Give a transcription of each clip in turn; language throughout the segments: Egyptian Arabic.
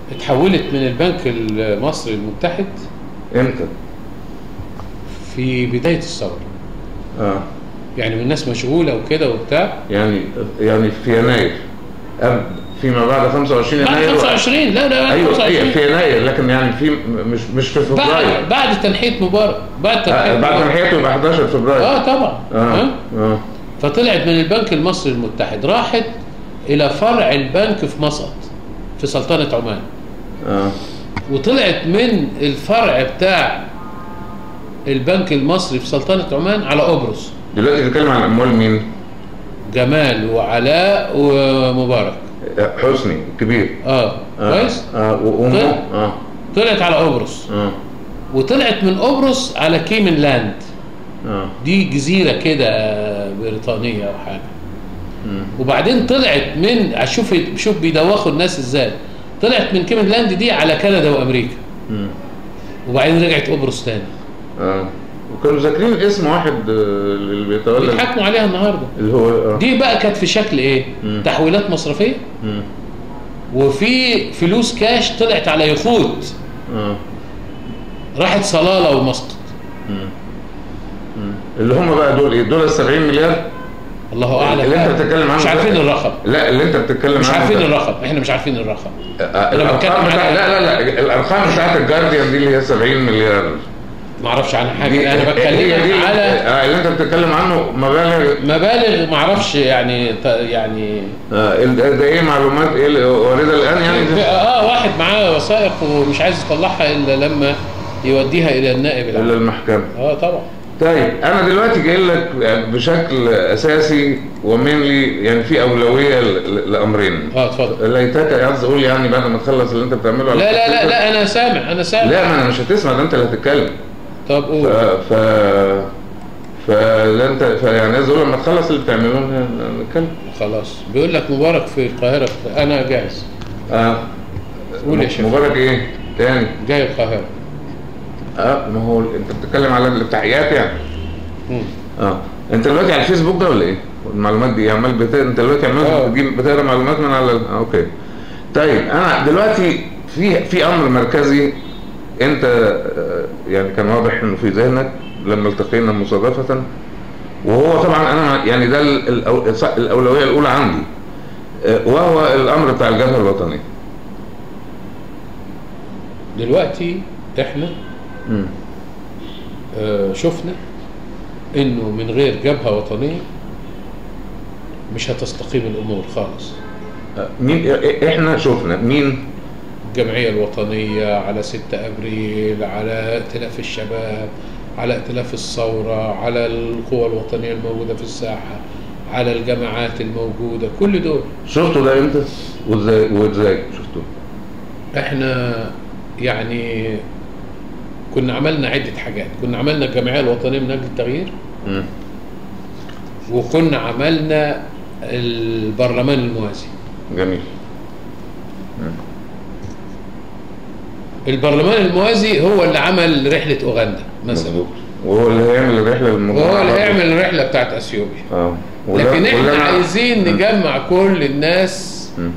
اتحولت من البنك المصري المتحد امتى؟ في بدايه الثوره اه يعني والناس مشغوله وكده وبتاع يعني يعني في يناير قبل فيما بعد 25 بعد يناير 25 لا لا بعد ايوه 25 ايوه في يناير لكن يعني في مش مش في فبراير بعد بعد تنحيه مبارك بعد آه تنحيه بعد مبارك. تنحيته يبقى 11 فبراير اه طبعا اه ها؟ اه فطلعت من البنك المصري المتحد راحت الى فرع البنك في مسقط في سلطنه عمان اه وطلعت من الفرع بتاع البنك المصري في سلطنه عمان على قبرص دلوقتي بنتكلم عن اموال مين؟ جمال وعلاء ومبارك آه، حسني كبير اه اه كويس اه وامه طيب. اه طلعت على قبرص اه وطلعت من قبرص على كيمن لاند اه دي جزيره كده بريطانيه او حاجه مم. وبعدين طلعت من شوف شوف بيدوخوا الناس ازاي طلعت من كيمن لاند دي على كندا وامريكا مم. وبعدين رجعت قبرص تاني اه وكانوا ذاكرين اسم واحد آه، اللي بيتولى بيتحاكموا عليها النهارده اللي هو اه دي بقى كانت في شكل ايه مم. تحويلات مصرفيه مم. وفي فلوس كاش طلعت على يخوت اه راحت صلاله ومسقط مم. مم. اللي هم بقى دول ايه؟ دول ال 70 مليار؟ الله اعلم اللي انت بقى. بتتكلم عنه مش ده- عارفين الرقم لا اللي انت بتتكلم مش عنه عارفين ده- الرقم احنا مش عارفين الرقم آه، أنا بتكلم الارقام بتاع على- لا لا لا الارقام بتاعت الجارديان دي اللي هي 70 مليار ما اعرفش عنها دي- حاجه انا هي دي بتكلم على آه، اللي انت بتتكلم عنه مبالغ مبالغ ما اعرفش يعني ط- يعني آه، ال- ده ايه معلومات ايه اللي وارده الان يعني في- اه واحد معاه وثائق ومش عايز يطلعها الا لما يوديها الى النائب الا العام المحكمه اه طبعا طيب انا دلوقتي جاي لك بشكل اساسي ومينلي يعني في اولويه ل- ل- لامرين اه اتفضل ليتك عايز اقول يعني بعد ما تخلص اللي انت بتعمله على لا لا لا الكمبيوتر. لا انا سامع انا سامع لا ما انا مش هتسمع ده انت اللي هتتكلم طب ف قول ف فلا انت فيعني عايز اقول لما تخلص اللي بتعمله ن- نتكلم خلاص بيقول لك مبارك في القاهره انا جاهز اه قول يا شيخ. مبارك ايه تاني جاي القاهره اه ما هو انت بتتكلم على التحقيقات يعني مم. اه انت دلوقتي على الفيسبوك ده ولا ايه؟ المعلومات دي عمال بت... انت دلوقتي آه. عمال بتجيب بتقرا معلومات من على ال- آه، اوكي طيب انا دلوقتي في في امر مركزي انت آه، يعني كان واضح انه في ذهنك لما التقينا مصادفه وهو طبعا انا يعني ده ال- الأو- الاولويه الاولى عندي آه، وهو الامر بتاع الجبهه الوطنيه دلوقتي احنا مم. آه شفنا انه من غير جبهه وطنيه مش هتستقيم الامور خالص آه، مين إ- احنا شفنا مين الجمعية الوطنية على 6 أبريل على ائتلاف الشباب على ائتلاف الثورة على القوى الوطنية الموجودة في الساحة على الجماعات الموجودة كل دول شفتوا ده امتى وازاي وازاي شفتوه احنا يعني كنا عملنا عدة حاجات كنا عملنا الجمعية الوطنية من أجل التغيير مم. وكنا عملنا البرلمان الموازي جميل البرلمان الموازي هو اللي عمل رحلة أوغندا مثلا مظبوط وهو اللي هيعمل الرحله للموضوع وهو اللي هيعمل الرحلة بتاعت أثيوبيا اه وده- لكن احنا وده أنا- عايزين مم. نجمع كل الناس مم.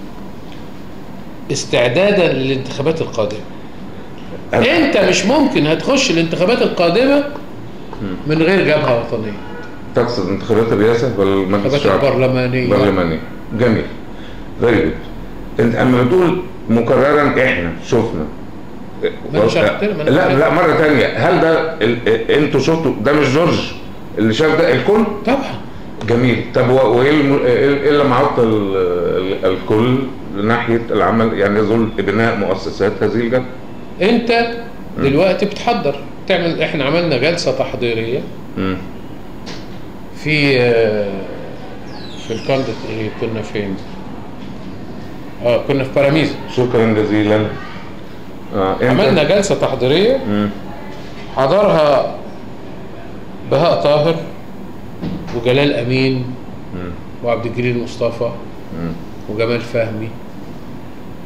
استعدادا للانتخابات القادمه أنا- انت مش ممكن هتخش الانتخابات القادمه من غير جبهه وطنيه تقصد انتخابات الرئاسه ولا المجلس الانتخابات الشعبي؟ البرلمانيه برلمانيه جميل فيري جود انت اما بتقول مكررا احنا شفنا ما أنا شرحت لك، ما أنا لا قلت لك. لا مره ثانيه هل ده ال... انتوا شفتوا ده مش جورج اللي شاف ده الكل طبعا جميل طب و- وايه الم... ايه إيه اللي معطل ال- الكل ناحيه العمل يعني يظل بناء مؤسسات هذه الجبهه انت دلوقتي بتحضر تعمل احنا عملنا جلسه تحضيريه مم. في آه، في القندة ايه كنا فين اه كنا في باراميزا شكرا جزيلا آه. إمتى؟ عملنا جلسه تحضيريه مم. حضرها بهاء طاهر وجلال امين مم. وعبد الجليل مصطفى مم. وجمال فهمي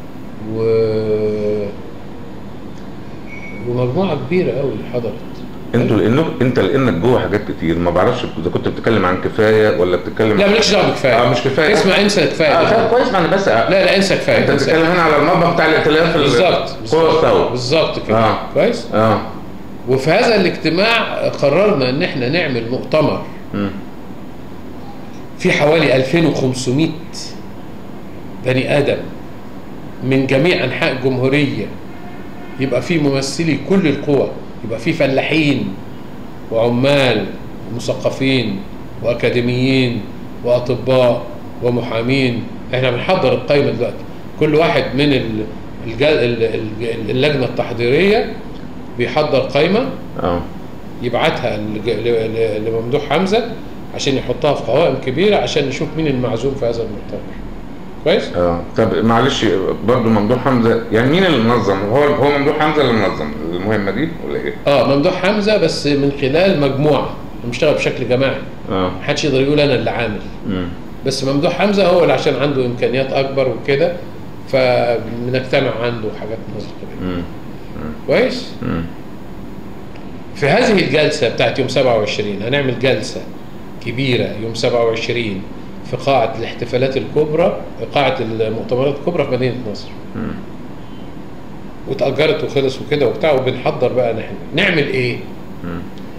و ومجموعة كبيرة قوي حضرت انتوا لانك انت لانك جوه حاجات كتير ما بعرفش اذا كنت بتتكلم عن كفايه ولا بتتكلم لا مالكش دعوه بكفايه اه مش كفايه اسمع انسى كفايه اه طب كويس ما انا بس لا لا انسى كفايه انت انسى. بتتكلم هنا على المطبخ بتاع الائتلاف ال- بالظبط قوى الثوره بالظبط كده آه. كويس اه وفي هذا الاجتماع قررنا ان احنا نعمل مؤتمر مم. في حوالي 2500 بني ادم من جميع انحاء الجمهوريه يبقى في ممثلي كل القوى يبقى في فلاحين وعمال ومثقفين واكاديميين واطباء ومحامين احنا بنحضر القائمه دلوقتي كل واحد من ال- الج- ال- ال- اللجنه التحضيريه بيحضر قائمه اه يبعتها لج- ل- ل- لممدوح حمزه عشان يحطها في قوائم كبيره عشان نشوف مين المعزوم في هذا المؤتمر كويس اه طب معلش برضه ممدوح حمزه يعني مين اللي منظم هو هو ممدوح حمزه اللي منظم المهمه دي ولا ايه؟ اه ممدوح حمزه بس من خلال مجموعه بنشتغل بشكل جماعي اه محدش يقدر يقول انا اللي عامل مم. بس ممدوح حمزه هو اللي عشان عنده امكانيات اكبر وكده فبنجتمع عنده حاجات نظر كده مم. كويس مم. في هذه الجلسه بتاعت يوم 27 هنعمل جلسه كبيره يوم 27 في قاعه الاحتفالات الكبرى قاعه المؤتمرات الكبرى في مدينه نصر مم. واتأجرت وخلص وكده وبتاع وبنحضر بقى نحن نعمل ايه؟ مم.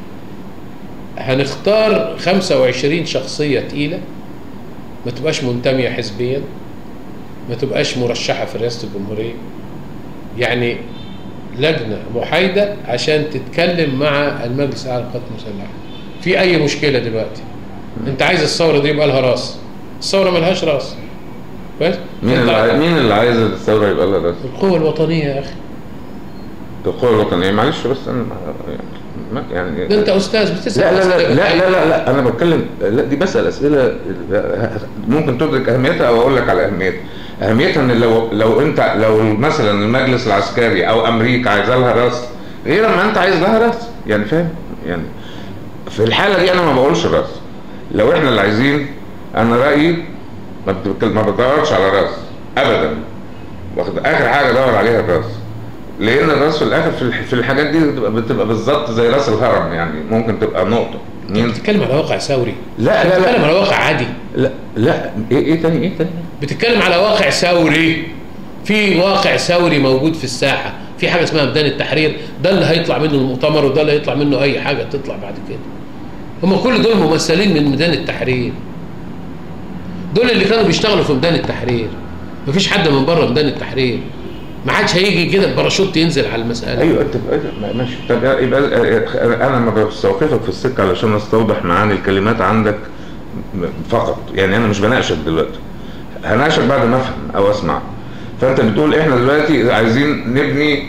هنختار 25 شخصية تقيلة ما تبقاش منتمية حزبيا ما تبقاش مرشحة في رئاسة الجمهورية يعني لجنة محايدة عشان تتكلم مع المجلس الأعلى للقوات المسلحة في أي مشكلة دلوقتي أنت عايز الثورة دي يبقى لها راس الثورة ملهاش راس كويس؟ مين أنت اللي عايز- مين اللي عايز الثوره يبقى لها راس؟ القوة الوطنية يا أخي القوى الوطنيه معلش بس انا ما- يعني ده أنت أستاذ بتسأل لا لا لا أسئلة لا لا لا, لا انا بتكلم لا دي بسال اسئله ممكن تدرك اهميتها او اقول لك على اهميتها اهميتها ان لو لو انت لو مثلا المجلس العسكري او امريكا عايزه لها راس غير ما انت عايز لها راس يعني فاهم يعني في الحاله دي انا ما بقولش راس لو احنا اللي عايزين انا رايي ما بتبكل- ما بدورش على راس ابدا واخد اخر حاجه دور عليها الراس لان الراس في الاخر في الح- في الحاجات دي بتبقى بتبقى بالظبط زي راس الهرم يعني ممكن تبقى نقطه أنت مين بتتكلم على واقع ثوري لا لا بتتكلم لا على واقع عادي لا لا ايه ايه تاني ايه تاني بتتكلم على واقع ثوري في واقع ثوري موجود في الساحه في حاجه اسمها ميدان التحرير ده اللي هيطلع منه المؤتمر وده اللي هيطلع منه اي حاجه تطلع بعد كده هم كل دول ممثلين من ميدان التحرير دول اللي كانوا بيشتغلوا في ميدان التحرير مفيش حد من بره ميدان التحرير ما عادش هيجي كده بباراشوت ينزل على المساله ايوه انت أيوة، ماشي طب يبقى انا ما بستوقفك في السكه علشان استوضح معاني الكلمات عندك فقط يعني انا مش بناقشك دلوقتي هناقشك بعد ما افهم او اسمع فانت بتقول احنا دلوقتي عايزين نبني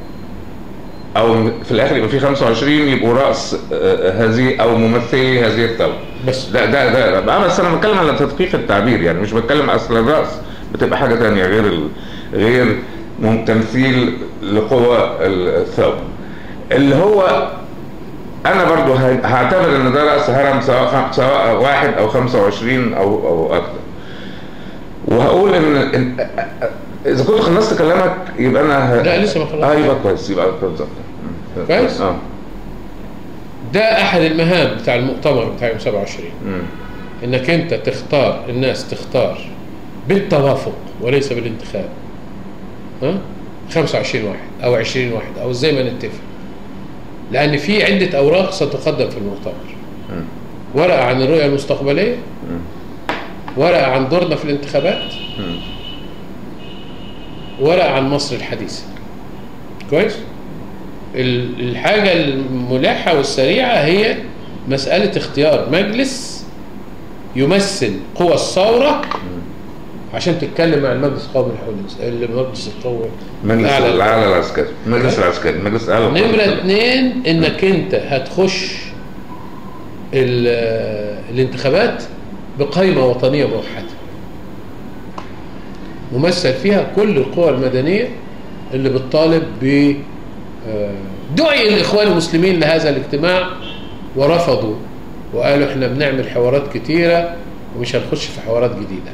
او في الاخر يبقى في 25 يبقوا راس آه، هذه او ممثلي هذه الثوره بس ده ده ده بقى بس انا بتكلم على تدقيق التعبير يعني مش بتكلم اصل الراس بتبقى حاجه تانية غير ال... غير مم- تمثيل لقوى الثوره اللي هو انا برضو ه- هعتبر ان ده راس هرم سواء خم... سواء واحد او 25 او او اكتر وهقول ان إن- اذا كنت خلصت كلامك يبقى انا ه... لا، لسه ما خلصتش. اه يبقى كويس يبقى بالظبط كويس؟ اه ده احد المهام بتاع المؤتمر بتاع يوم 27 مم. انك انت تختار الناس تختار بالتوافق وليس بالانتخاب ها 25 واحد او 20 واحد او زي ما نتفق لان في عده اوراق ستقدم في المؤتمر مم. ورقه عن الرؤيه المستقبليه مم. ورقه عن دورنا في الانتخابات مم. ورقه عن مصر الحديثه كويس ال- الحاجه الملحه والسريعه هي مساله اختيار مجلس يمثل قوى الثوره عشان تتكلم مع المجلس القومي الحديث المجلس القومي مجلس الأعلى. الاعلى العسكري المجلس العسكري المجلس الاعلى نمرة للقوات. اتنين انك انت هتخش ال- الانتخابات بقائمة وطنية موحدة ممثل فيها كل القوى المدنية اللي بتطالب ب آه، دعي الاخوان المسلمين لهذا الاجتماع ورفضوا وقالوا احنا بنعمل حوارات كتيرة ومش هنخش في حوارات جديدة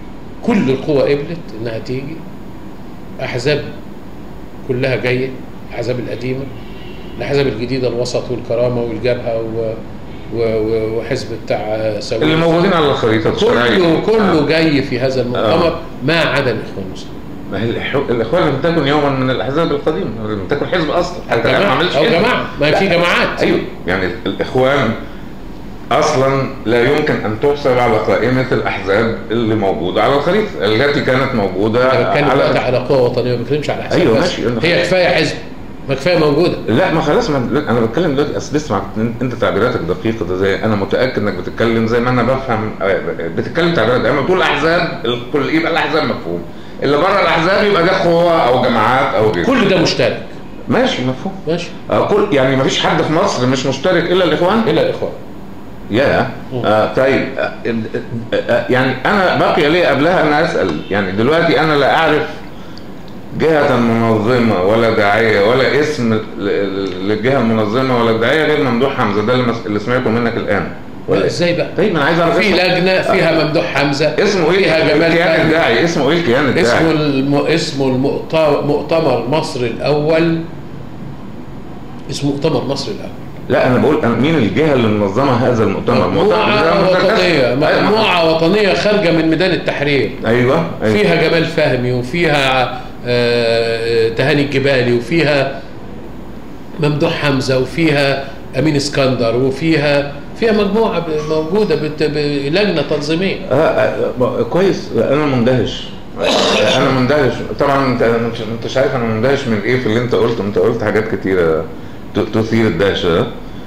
كل القوى قبلت انها تيجي احزاب كلها جايه الاحزاب القديمه الاحزاب الجديده الوسط والكرامه والجبهه و و- و- وحزب بتاع سوي اللي موجودين على الخريطه الشرعيه كله كله آه. جاي في هذا المؤتمر آه. ما عدا الاخوان المسلمين ما هي الإح- الاخوان لم تكن يوما من الاحزاب القديمه لم تكن حزب اصلا حتى الآن ما جماعة عملش أو حزب. جماعة. ما لا. في جماعات. ايوه يعني الاخوان اصلا لا يمكن ان تحسب على قائمه الاحزاب اللي موجوده على الخريطه التي كانت موجوده انا بتكلم دلوقتي على على قوه وطنيه ما بتكلمش على احزاب أيوة، بس. ماشي، أنا هي فاهم. كفايه حزب ما كفايه موجوده لا ما خلاص ما لا، انا بتكلم دلوقتي اصل اسمع انت تعبيراتك دقيقه ده زي انا متاكد انك بتتكلم زي ما انا بفهم آه، بتتكلم تعبيرات اما تقول احزاب الكل يبقى الاحزاب مفهوم اللي بره الاحزاب يبقى ده قوه او جماعات او غيره كل ده مشترك ماشي مفهوم ماشي آه كل يعني ما فيش حد في مصر مش مشترك الا الاخوان الا الاخوان يا آه طيب آه آه آه يعني انا بقي لي قبلها انا اسال يعني دلوقتي انا لا اعرف جهة منظمة ولا داعية ولا اسم ل- ل- للجهة المنظمة ولا الداعية غير ممدوح حمزة ده اللي مس- اللي سمعته منك الآن ولا ازاي بقى طيب انا عايز اعرف في اسمه. لجنه فيها ممدوح حمزه اسمه ايه فيها جمال الكيان فهمي. الداعي اسمه ايه الكيان الداعي اسمه الم... اسمه المؤتمر مؤتمر مصر الاول اسمه مؤتمر مصر الاول لا انا بقول أنا مين الجهة اللي منظمة هذا المؤتمر مجموعه مؤتمر- وطنيه أيوة. مجموعه وطنيه خارجه من ميدان التحرير ايوه ايوه فيها جمال فهمي وفيها آه، تهاني الجبالي وفيها ممدوح حمزه وفيها امين اسكندر وفيها فيها مجموعه ب- موجوده بت- بلجنه تنظيميه آه آه كويس انا مندهش انا مندهش طبعا انت انت أنت شايف انا مندهش من ايه في اللي انت قلته انت قلت حاجات كتيره ت- تثير الدهشه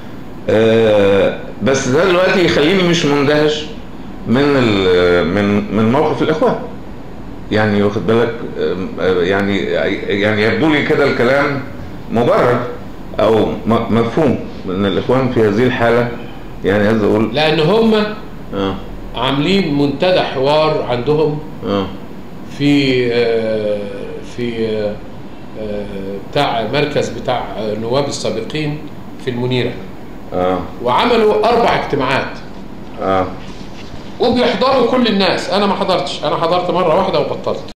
آه بس ده دلوقتي يخليني مش مندهش من ال- من من موقف الاخوان يعني واخد بالك آم، آه، يعني يعني يبدو لي كده الكلام مبرر او م- مفهوم ان الاخوان في هذه الحاله يعني عايز اقول لان هم اه عاملين منتدى حوار عندهم اه في آه، في آه، آه، بتاع مركز بتاع نواب السابقين في المنيره اه وعملوا اربع اجتماعات اه وبيحضروا كل الناس انا ما حضرتش انا حضرت مره واحده وبطلت